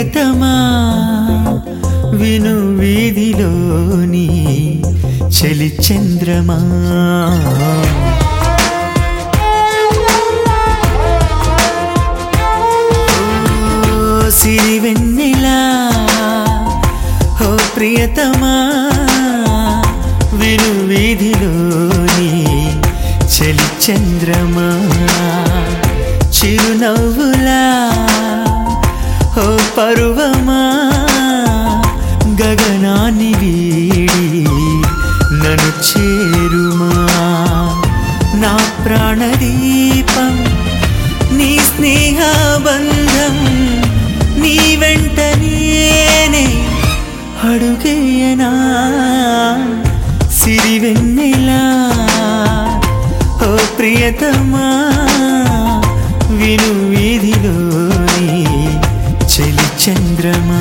ప్రియతమా విను వీధిలోని చలి చంద్రమా ఓ సిరి వెన్నెలా ఓ ప్రియతమా విను వీధిలోని చలి చంద్రమా చిరునవ్వులా ఓ పరువమా గగనాన్ని వీడి నన్ను చేరుమా నా ప్రాణదీపం నీ స్నేహబంధం నీ వెంట నేనే అడుగేయనా సిరి వెన్నెలా ఓ ప్రియతమా విను వీధిలోని చలి చంద్రమా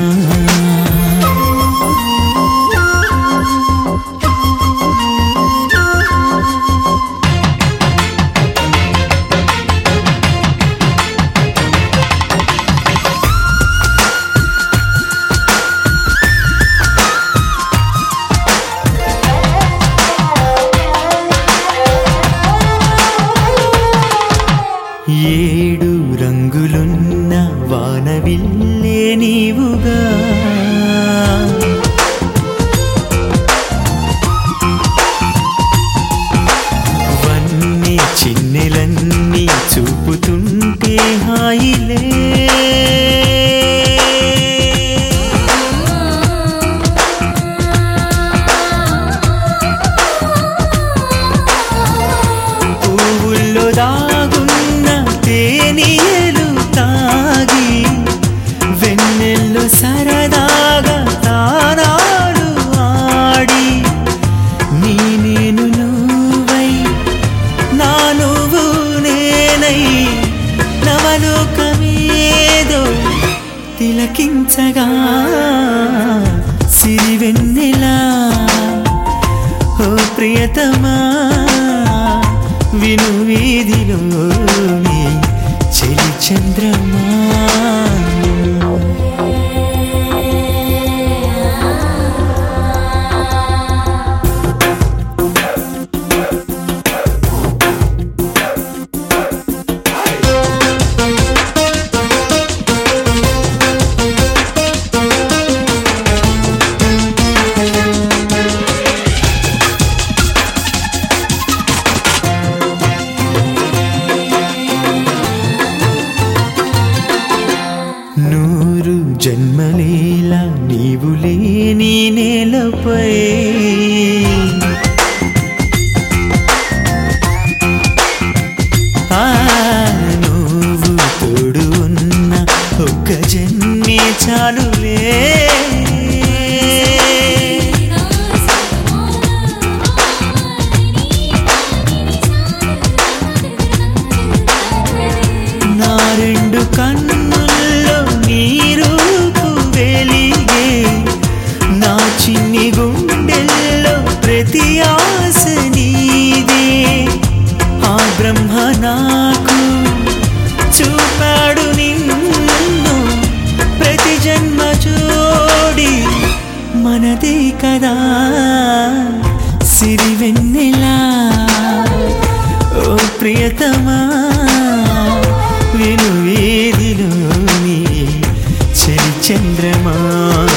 ఏడు రంగులున్న వానవిల్లే నీవుగా వన్నీ చిన్నెలన్నీ చూపుతుంటే హాయిలే పువ్వుల్లో దాగున్న తేనీయలు తాగి వెన్నెల్లో సరదాగా తానాలు ఆడి నీ నేను నువ్వై నా నువ్వు నేనై నవలోకమేదో తిలకించగా సిరి వెన్నెలా ఓ ప్రియతమా విను వీధిలోని చెలి చంద్రమా నూరు జన్మలేలా నీవు లేని నేలపై ఆ, నువ్వు తోడు ఉన్న ఒక్క జన్మే చాలులే నా రెండు కన్నుల్లో నీ రూపు వెలిగే నా చిన్ని గుండెల్లో ప్రతి ఆశ నీదే ఆ బ్రహ్మ నాకు చూపాడు నిన్ను ప్రతి జన్మ జోడి మనదే కదా సిరి వెన్నెలా ఓ ప్రియతమా విను వీధిలోని చలి చంద్రమా